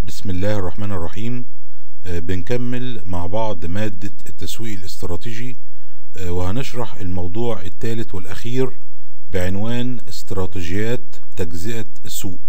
بسم الله الرحمن الرحيم آه، بنكمل مع بعض مادة التسويق الاستراتيجي آه، وهنشرح الموضوع الثالث والأخير بعنوان استراتيجيات تجزئة السوق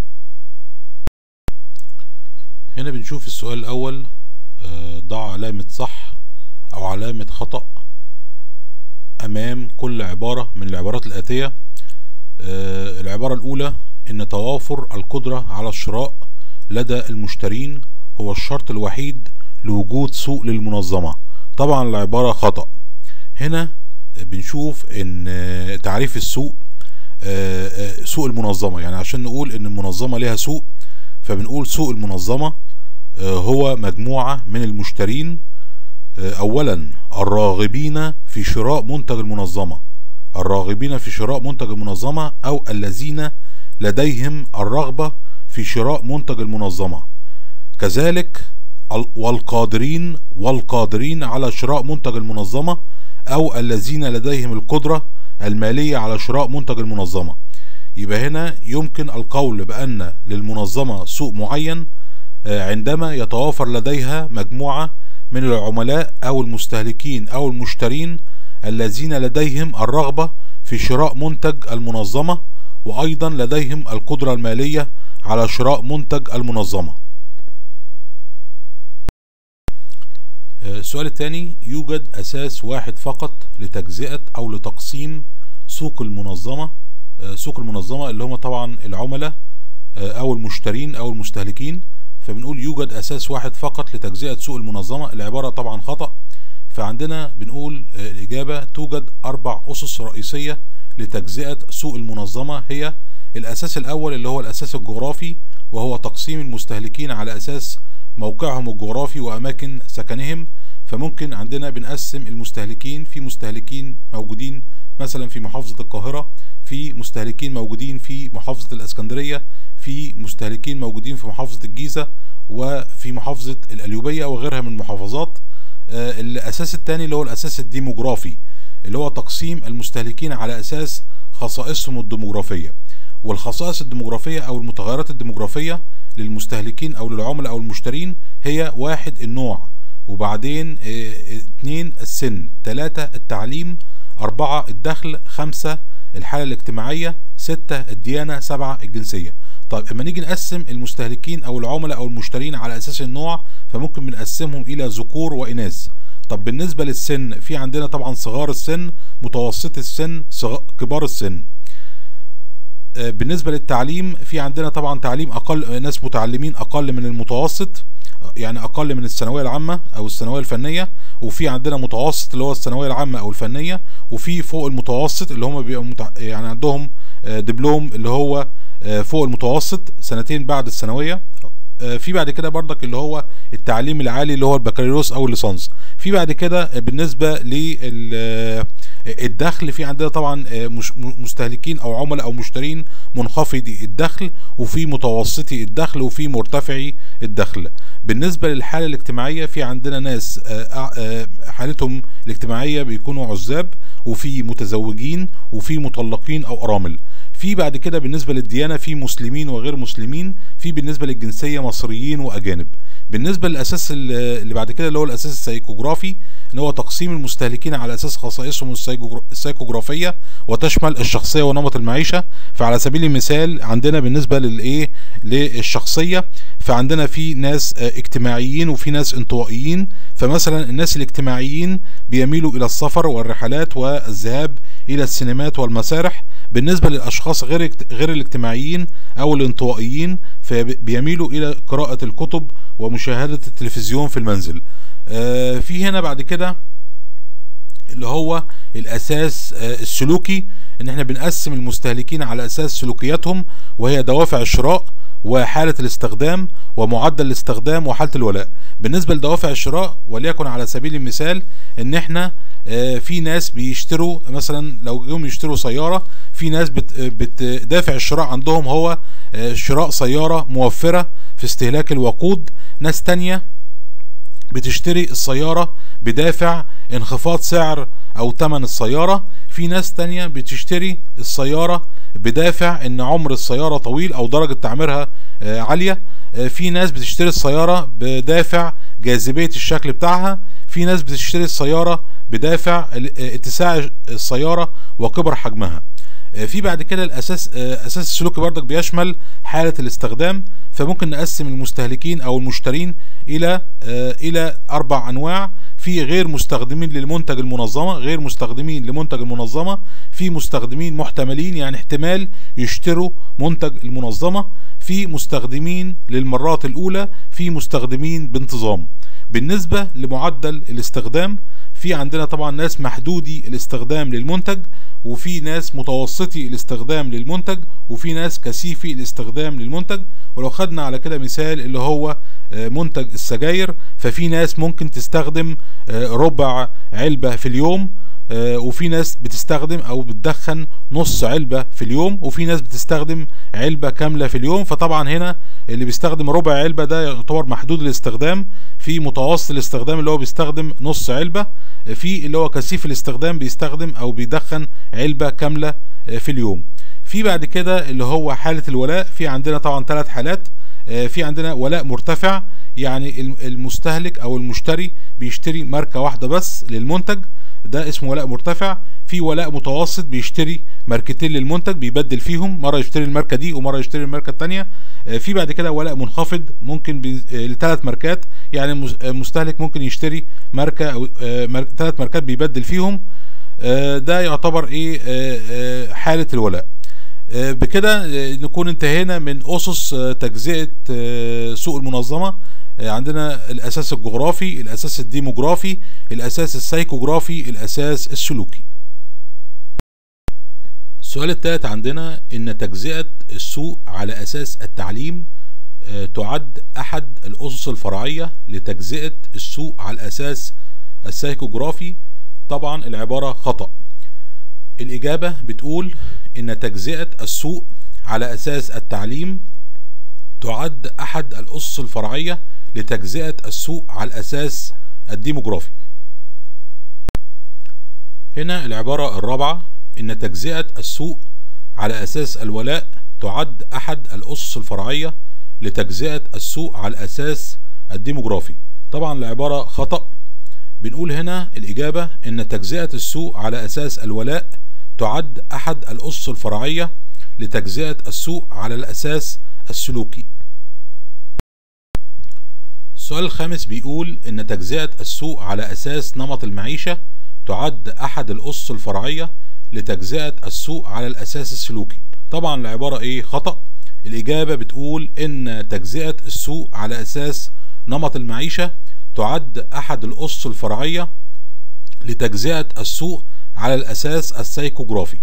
هنا بنشوف السؤال الأول آه، ضع علامة صح أو علامة خطأ أمام كل عبارة من العبارات الآتية آه، العبارة الأولى إن توافر القدرة على الشراء لدى المشترين هو الشرط الوحيد لوجود سوق للمنظمة طبعا العبارة خطأ هنا بنشوف ان آه، تعريف السوق آه، آه، سوق المنظمة يعني عشان نقول ان المنظمة لها سوق فبنقول سوق المنظمة آه، هو مجموعة من المشترين آه، اولا الراغبين في شراء منتج المنظمة الراغبين في شراء منتج المنظمة او الذين لديهم الرغبة في شراء منتج المنظمة كذلك ال- والقادرين والقادرين على شراء منتج المنظمة او الذين لديهم القدرة المالية على شراء منتج المنظمة يبقى هنا يمكن القول بأن للمنظمة سوق معين آه، عندما يتوافر لديها مجموعة من العملاء أو المستهلكين أو المشترين الذين لديهم الرغبة في شراء منتج المنظمة وأيضا لديهم القدرة المالية على شراء منتج المنظمة آه، السؤال الثاني يوجد أساس واحد فقط لتجزئة أو لتقسيم سوق المنظمة آه، سوق المنظمة اللي هم طبعا العملاء آه، أو المشترين أو المستهلكين فبنقول يوجد أساس واحد فقط لتجزئة سوق المنظمة العبارة طبعا خطأ فعندنا بنقول آه، الإجابة توجد أربع أسس رئيسية لتجزئة سوق المنظمة هي الأساس الأول اللي هو الأساس الجغرافي وهو تقسيم المستهلكين على أساس موقعهم الجغرافي وأماكن سكنهم فممكن عندنا بنقسم المستهلكين في مستهلكين موجودين مثلا في محافظة القاهرة في مستهلكين موجودين في محافظة الإسكندرية في مستهلكين موجودين في محافظة الجيزة وفي محافظة القليوبية وغيرها من المحافظات آه، الأساس الثاني اللي هو الأساس الديموغرافي اللي هو تقسيم المستهلكين على أساس خصائصهم الديموغرافية والخصائص الديموغرافية أو المتغيرات الديموغرافية للمستهلكين أو للعملاء أو المشترين هي واحد النوع وبعدين آه، اتنين السن تلاتة التعليم أربعة الدخل خمسة الحالة الاجتماعية ستة الديانة سبعة الجنسية طيب اما نيجي نقسم المستهلكين او العملاء او المشترين على اساس النوع فممكن بنقسمهم الى ذكور واناث طب بالنسبة للسن في عندنا طبعا صغار السن متوسط السن صغ... كبار السن آه، بالنسبة للتعليم في عندنا طبعا تعليم أقل ناس متعلمين أقل من المتوسط آه، يعني أقل من الثانوية العامة أو الثانوية الفنية وفي عندنا متوسط اللي هو الثانوية العامة أو الفنية وفي فوق المتوسط اللي هم بيبقوا متع... يعني عندهم آه، دبلوم اللي هو آه، فوق المتوسط سنتين بعد الثانوية آه، في بعد كده برضك اللي هو التعليم العالي اللي هو البكالوريوس او الليسانس في بعد كده آه، بالنسبه للدخل في عندنا طبعا آه، مش- م- مستهلكين او عملاء او مشترين منخفضي الدخل وفي متوسطي الدخل وفي مرتفعي الدخل بالنسبه للحاله الاجتماعيه في عندنا ناس آه، آه، حالتهم الاجتماعيه بيكونوا عزاب وفي متزوجين وفي مطلقين او ارامل في بعد كده بالنسبة للديانة في مسلمين وغير مسلمين في بالنسبة للجنسية مصريين وأجانب بالنسبة للأساس ال- اللي بعد كده اللي هو الأساس السيكوغرافي ان هو تقسيم المستهلكين على أساس خصائصهم السيكوغر- السيكوغرافية وتشمل الشخصية ونمط المعيشة فعلى سبيل المثال عندنا بالنسبة للإيه للشخصية فعندنا في ناس آه، اجتماعيين وفي ناس انطوائيين فمثلا الناس الاجتماعيين بيميلوا إلى السفر والرحلات والذهاب إلى السينمات والمسارح بالنسبة للأشخاص غير اجت- غير الاجتماعيين أو الانطوائيين فبيميلوا إلى قراءة الكتب ومشاهدة التلفزيون في المنزل آه، في هنا بعد كده اللي هو الأساس آه، السلوكي إن إحنا بنقسم المستهلكين على أساس سلوكياتهم وهي دوافع الشراء وحالة الاستخدام ومعدل الاستخدام وحالة الولاء بالنسبة لدوافع الشراء وليكن على سبيل المثال ان احنا آه، في ناس بيشتروا مثلا لو جم يشتروا سيارة في ناس بت بتدافع الشراء عندهم هو آه، شراء سيارة موفرة في استهلاك الوقود ناس تانية بتشتري السيارة بدافع انخفاض سعر او تمن السيارة في ناس تانية بتشتري السيارة بدافع ان عمر السيارة طويل او درجة تعميرها آه، عالية آه، في ناس بتشتري السيارة بدافع جاذبية الشكل بتاعها في ناس بتشتري السيارة بدافع ال- آه، اتساع السيارة وكبر حجمها آه، في بعد كده الاساس آه، اساس السلوكي برضك بيشمل حاله الاستخدام فممكن نقسم المستهلكين او المشترين الى آه، الى اربع انواع في غير مستخدمين للمنتج المنظمه غير مستخدمين لمنتج المنظمه في مستخدمين محتملين يعني احتمال يشتروا منتج المنظمه في مستخدمين للمرات الاولى في مستخدمين بانتظام بالنسبه لمعدل الاستخدام في عندنا طبعا ناس محدودي الاستخدام للمنتج وفي ناس متوسطي الاستخدام للمنتج وفي ناس كثيفي الاستخدام للمنتج ولو خدنا على كده مثال اللي هو آه، منتج السجاير ففي ناس ممكن تستخدم آه، ربع علبة في اليوم آه، وفي ناس بتستخدم او بتدخن نص علبة في اليوم وفي ناس بتستخدم علبة كاملة في اليوم فطبعا هنا اللي بيستخدم ربع علبة ده يعتبر محدود الاستخدام في متوسط الاستخدام اللي هو بيستخدم نص علبة في اللي هو كثيف الاستخدام بيستخدم او بيدخن علبة كاملة آه، في اليوم في بعد كده اللي هو حالة الولاء في عندنا طبعا ثلاث حالات آه، في عندنا ولاء مرتفع يعني الم- المستهلك او المشتري بيشتري ماركة واحدة بس للمنتج ده اسمه ولاء مرتفع في ولاء متوسط بيشتري ماركتين للمنتج بيبدل فيهم مره يشتري الماركه دي ومره يشتري الماركه الثانيه في بعد كده ولاء منخفض ممكن لثلاث ماركات يعني المس- المستهلك ممكن يشتري ماركه او ثلاث ماركات بيبدل فيهم آه، ده يعتبر ايه آه، آه، حاله الولاء آه، بكده آه، نكون انتهينا من اسس آه، تجزئه آه، سوق المنظمه آه، عندنا الاساس الجغرافي الاساس الديموغرافي الاساس السيكوغرافي الاساس السلوكي السؤال الثالث عندنا ان تجزئه السوق على اساس التعليم آه، تعد احد الاسس الفرعيه لتجزئه السوق على الاساس السيكوغرافي طبعا العباره خطأ الإجابة بتقول إن تجزئة السوق على أساس التعليم تعد أحد الأسس الفرعية لتجزئة السوق على الأساس الديموغرافي. هنا العبارة الرابعة إن تجزئة السوق على أساس الولاء تعد أحد الأسس الفرعية لتجزئة السوق على الأساس الديموغرافي. طبعا العبارة خطأ بنقول هنا الإجابة إن تجزئة السوق على أساس الولاء تعد أحد الأسس الفرعية لتجزئة السوق على الأساس السلوكي. السؤال الخامس بيقول إن تجزئة السوق على أساس نمط المعيشة تعد أحد الأسس الفرعية لتجزئة السوق على الأساس السلوكي. طبعا العبارة إيه خطأ. الإجابة بتقول إن تجزئة السوق على أساس نمط المعيشة تعد أحد الأسس الفرعية لتجزئة السوق على الأساس السيكوغرافي.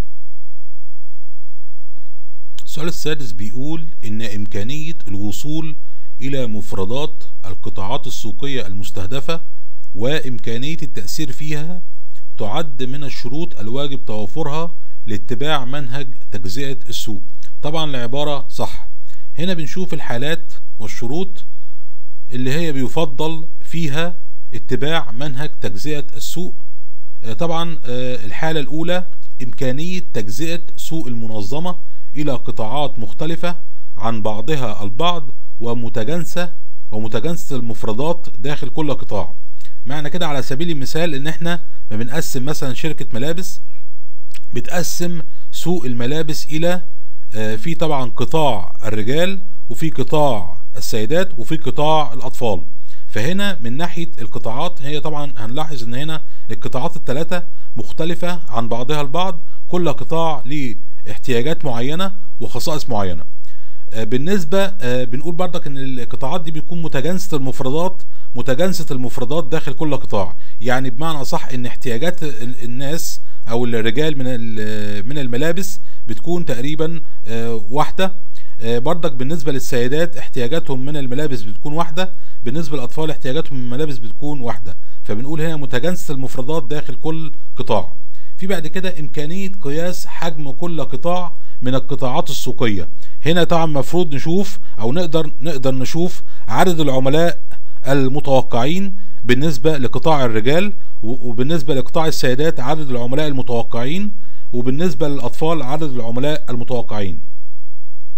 السؤال السادس بيقول إن إمكانية الوصول إلى مفردات القطاعات السوقية المستهدفة وإمكانية التأثير فيها تعد من الشروط الواجب توافرها لاتباع منهج تجزئة السوق. طبعا العبارة صح. هنا بنشوف الحالات والشروط اللي هي بيفضل فيها اتباع منهج تجزئة السوق آه، طبعا آه، الحالة الأولى إمكانية تجزئة سوق المنظمة إلى قطاعات مختلفة عن بعضها البعض ومتجانسة ومتجانسة المفردات داخل كل قطاع معنى كده على سبيل المثال إن إحنا ما بنقسم مثلا شركة ملابس بتقسم سوق الملابس إلى آه، في طبعا قطاع الرجال وفي قطاع السيدات وفي قطاع الأطفال فهنا من ناحية القطاعات هي طبعا هنلاحظ ان هنا القطاعات الثلاثة مختلفة عن بعضها البعض كل قطاع ليه احتياجات معينة وخصائص معينة آه، بالنسبة آه، بنقول بردك ان القطاعات دي بتكون متجانسة المفردات متجانسة المفردات داخل كل قطاع يعني بمعنى صح ان احتياجات ال- الناس او الرجال من ال- من الملابس بتكون تقريبا آه، واحدة آه، بردك بالنسبة للسيدات احتياجاتهم من الملابس بتكون واحدة بالنسبة للأطفال احتياجاتهم من الملابس بتكون واحدة فبنقول هنا متجانسة المفردات داخل كل قطاع في بعد كده إمكانية قياس حجم كل قطاع من القطاعات السوقية هنا طبعا مفروض نشوف أو نقدر نقدر نشوف عدد العملاء المتوقعين بالنسبة لقطاع الرجال و- وبالنسبة لقطاع السيدات عدد العملاء المتوقعين وبالنسبة للأطفال عدد العملاء المتوقعين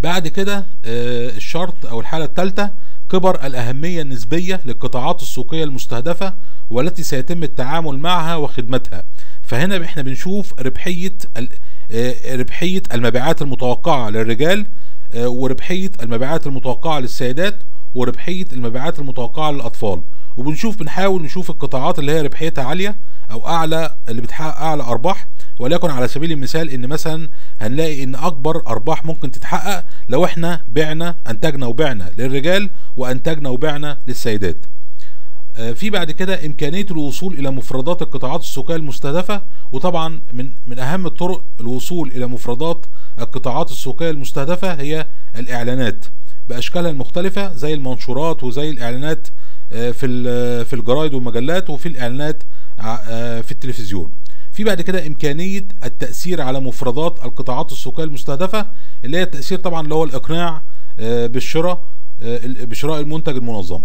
بعد كده الشرط او الحالة الثالثة كبر الأهمية النسبية للقطاعات السوقية المستهدفة والتي سيتم التعامل معها وخدمتها فهنا احنا بنشوف ربحية ربحية المبيعات المتوقعة للرجال وربحية المبيعات المتوقعة للسيدات وربحية المبيعات المتوقعة للأطفال وبنشوف بنحاول نشوف القطاعات اللي هي ربحيتها عالية أو أعلى اللي بتحقق أعلى أرباح وليكن على سبيل المثال ان مثلا هنلاقي ان اكبر ارباح ممكن تتحقق لو احنا بعنا انتجنا وبعنا للرجال وانتجنا وبعنا للسيدات في بعد كده امكانيه الوصول الى مفردات القطاعات السوقيه المستهدفه وطبعا من من اهم الطرق الوصول الى مفردات القطاعات السوقيه المستهدفه هي الاعلانات باشكالها المختلفه زي المنشورات وزي الاعلانات في في الجرايد والمجلات وفي الاعلانات في التلفزيون في بعد كده امكانيه التاثير على مفردات القطاعات السوقيه المستهدفه اللي هي التاثير طبعا اللي هو الاقناع بالشراء بشراء المنتج المنظمه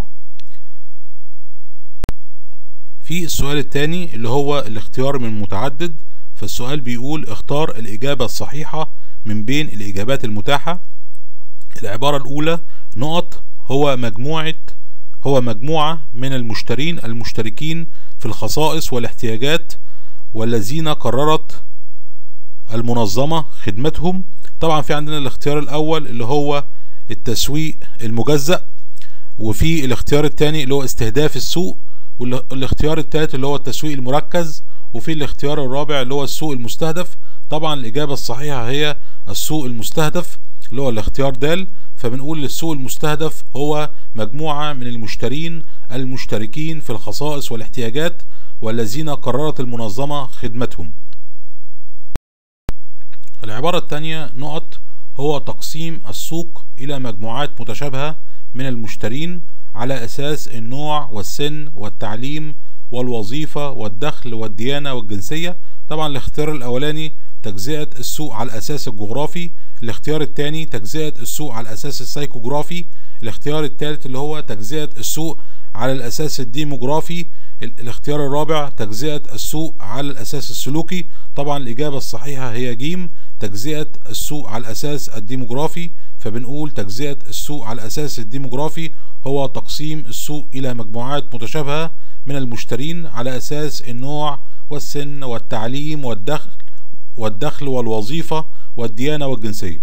في السؤال الثاني اللي هو الاختيار من متعدد فالسؤال بيقول اختار الاجابه الصحيحه من بين الاجابات المتاحه العباره الاولى نقط هو مجموعه هو مجموعه من المشترين المشتركين في الخصائص والاحتياجات والذين قررت المنظمة خدمتهم طبعا في عندنا الاختيار الأول اللي هو التسويق المجزأ وفي الاختيار الثاني اللي هو استهداف السوق والاختيار الثالث اللي هو التسويق المركز وفي الاختيار الرابع اللي هو السوق المستهدف طبعا الإجابة الصحيحة هي السوق المستهدف اللي هو الاختيار د فبنقول للسوق المستهدف هو مجموعة من المشترين المشتركين في الخصائص والاحتياجات والذين قررت المنظمة خدمتهم العبارة الثانية نقط هو تقسيم السوق إلى مجموعات متشابهة من المشترين على أساس النوع والسن والتعليم والوظيفة والدخل والديانة والجنسية طبعا الاختيار الأولاني تجزئة السوق على الأساس الجغرافي الاختيار الثاني تجزئة السوق على الأساس السايكوجرافي الاختيار الثالث اللي هو تجزئة السوق على الأساس الديموغرافي الاختيار الرابع تجزئة السوق على الأساس السلوكي طبعا الإجابة الصحيحة هي جيم تجزئة السوق على الأساس الديموغرافي فبنقول تجزئة السوق على الأساس الديموغرافي هو تقسيم السوق إلى مجموعات متشابهة من المشترين على أساس النوع والسن والتعليم والدخل والدخل والوظيفة والديانة والجنسية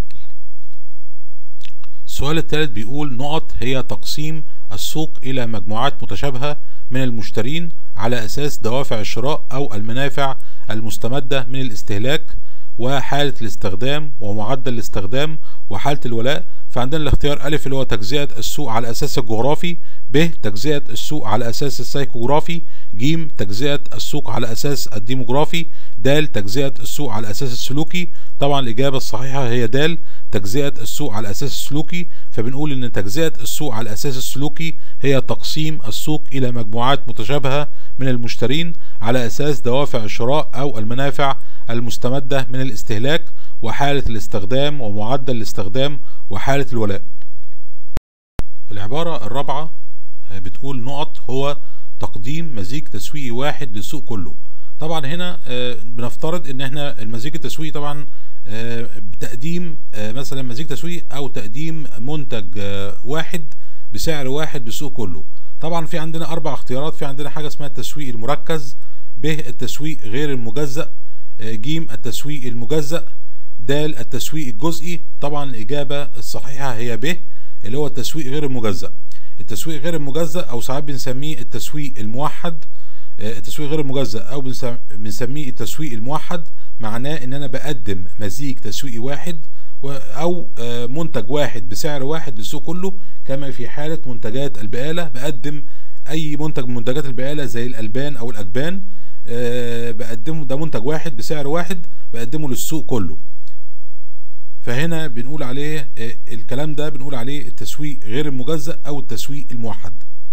السؤال الثالث بيقول نقط هي تقسيم السوق إلى مجموعات متشابهة من المشترين على أساس دوافع الشراء أو المنافع المستمدة من الاستهلاك وحالة الاستخدام ومعدل الاستخدام وحالة الولاء فعندنا الاختيار ألف اللي هو تجزئة السوق على أساس الجغرافي ب تجزئة السوق على أساس السايكوجرافي ج تجزئة السوق على أساس الديموغرافي د تجزئة السوق على أساس السلوكي طبعا الإجابة الصحيحة هي د تجزئة السوق على أساس السلوكي فبنقول إن تجزئة السوق على الأساس السلوكي هي تقسيم السوق إلى مجموعات متشابهة من المشترين على أساس دوافع الشراء أو المنافع المستمدة من الاستهلاك وحالة الاستخدام ومعدل الاستخدام وحالة الولاء العبارة الرابعة بتقول نقط هو تقديم مزيج تسويقي واحد للسوق كله طبعا هنا بنفترض ان احنا المزيج التسويقي طبعا بتقديم مثلا مزيج تسويقي او تقديم منتج واحد بسعر واحد للسوق كله طبعا في عندنا اربع اختيارات في عندنا حاجه اسمها التسويق المركز ب التسويق غير المجزأ ج التسويق المجزأ د التسويق الجزئي طبعا الاجابه الصحيحه هي ب اللي هو التسويق غير المجزأ التسويق غير المجزأ او ساعات بنسميه التسويق الموحد التسويق غير المجزأ او بنسميه التسويق الموحد معناه ان انا بقدم مزيج تسويقي واحد او منتج واحد بسعر واحد للسوق كله كما في حالة منتجات البقالة بقدم اي منتج من منتجات البقالة زي الالبان او الاجبان بقدمه ده منتج واحد بسعر واحد بقدمه للسوق كله فهنا بنقول عليه الكلام ده بنقول عليه التسويق غير المجزأ او التسويق الموحد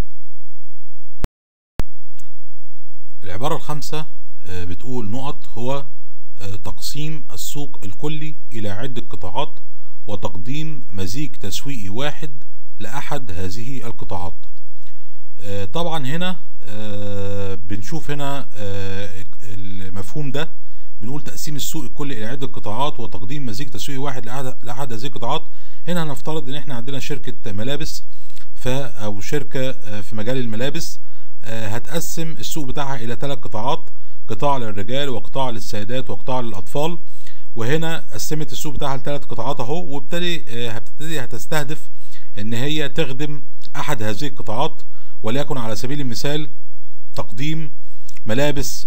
العبارة الخامسة بتقول نقط هو تقسيم السوق الكلي إلى عدة قطاعات وتقديم مزيج تسويقي واحد لأحد هذه القطاعات طبعا هنا بنشوف هنا المفهوم ده بنقول تقسيم السوق الكلي إلى عدة قطاعات وتقديم مزيج تسويقي واحد لأحد هذه القطاعات هنا هنفترض ان احنا عندنا شركة ملابس ف او شركة في مجال الملابس هتقسم السوق بتاعها الى ثلاث قطاعات قطاع للرجال وقطاع للسيدات وقطاع للاطفال وهنا قسمت السوق بتاعها لثلاث قطاعات اهو وبالتالي هتبتدي هتستهدف ان هي تخدم احد هذه القطاعات وليكن على سبيل المثال تقديم ملابس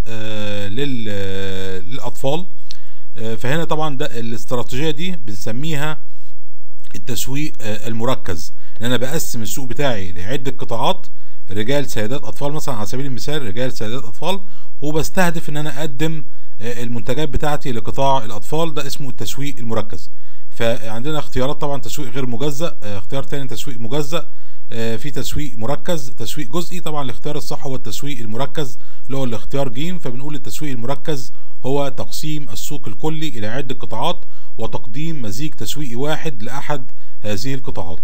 للاطفال فهنا طبعا ده الاستراتيجيه دي بنسميها التسويق المركز ان انا بقسم السوق بتاعي لعده قطاعات رجال سيدات اطفال مثلا على سبيل المثال رجال سيدات اطفال وبستهدف ان انا اقدم المنتجات بتاعتي لقطاع الاطفال ده اسمه التسويق المركز فعندنا اختيارات طبعا تسويق غير مجزأ اختيار تاني تسويق مجزأ في تسويق مركز تسويق جزئي طبعا الاختيار الصح هو التسويق المركز اللي هو الاختيار ج فبنقول التسويق المركز هو تقسيم السوق الكلي الى عدة قطاعات وتقديم مزيج تسويقي واحد لاحد هذه القطاعات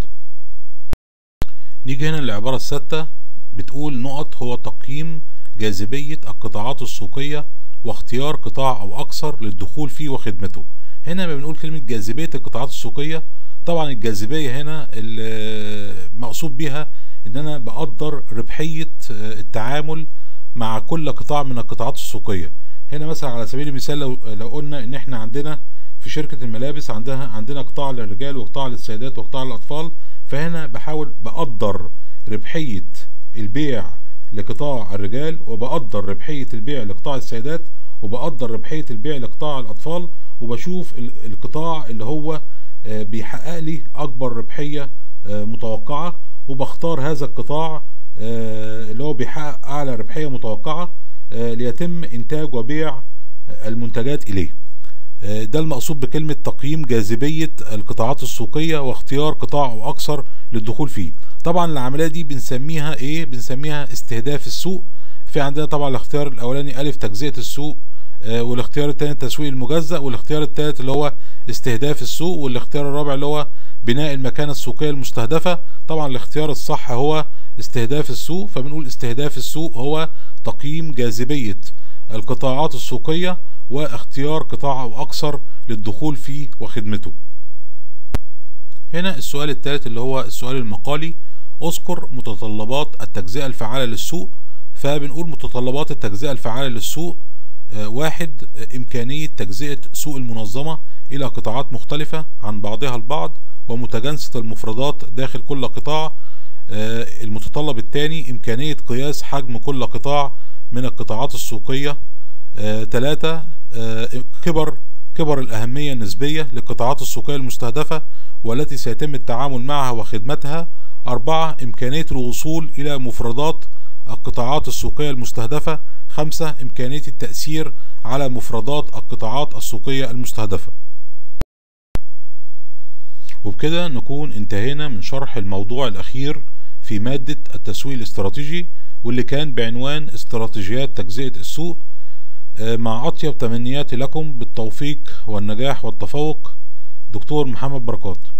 نيجي هنا للعبارة السادسة بتقول نقط هو تقييم جاذبية القطاعات السوقية واختيار قطاع او اكثر للدخول فيه وخدمته هنا ما بنقول كلمة جاذبية القطاعات السوقية طبعا الجاذبية هنا المقصود بها ان انا بقدر ربحية التعامل مع كل قطاع من القطاعات السوقية هنا مثلا على سبيل المثال لو لو قلنا ان احنا عندنا في شركة الملابس عندها عندنا قطاع للرجال وقطاع للسيدات وقطاع للاطفال فهنا بحاول بقدر ربحية البيع لقطاع الرجال وبقدر ربحية البيع لقطاع السيدات وبقدر ربحية البيع لقطاع الأطفال وبشوف القطاع اللي هو بيحقق لي أكبر ربحية متوقعة وبختار هذا القطاع اللي هو بيحقق أعلى ربحية متوقعة ليتم إنتاج وبيع المنتجات إليه ده المقصود بكلمة تقييم جاذبية القطاعات السوقية واختيار قطاع أو أكثر للدخول فيه طبعا العملية دي بنسميها إيه بنسميها استهداف السوق في عندنا طبعا الاختيار الأولاني ألف تجزئة السوق آه والاختيار الثاني التسويق المجزأ والاختيار الثالث اللي هو استهداف السوق والاختيار الرابع اللي هو بناء المكانة السوقية المستهدفة طبعا الاختيار الصح هو استهداف السوق فبنقول استهداف السوق هو تقييم جاذبية القطاعات السوقية واختيار قطاع أو أكثر للدخول فيه وخدمته هنا السؤال الثالث اللي هو السؤال المقالي اذكر متطلبات التجزئة الفعالة للسوق فبنقول متطلبات التجزئة الفعالة للسوق آه واحد آه إمكانية تجزئة سوق المنظمة إلى قطاعات مختلفة عن بعضها البعض ومتجانسة المفردات داخل كل قطاع آه المتطلب الثاني إمكانية قياس حجم كل قطاع من القطاعات السوقية ثلاثة كبر كبر الأهمية النسبية للقطاعات السوقية المستهدفة والتي سيتم التعامل معها وخدمتها أربعة إمكانية الوصول إلى مفردات القطاعات السوقية المستهدفة خمسة إمكانية التأثير على مفردات القطاعات السوقية المستهدفة وبكده نكون انتهينا من شرح الموضوع الأخير في مادة التسويق الاستراتيجي واللي كان بعنوان استراتيجيات تجزئة السوق مع أطيب تمنياتي لكم بالتوفيق والنجاح والتفوق دكتور محمد بركات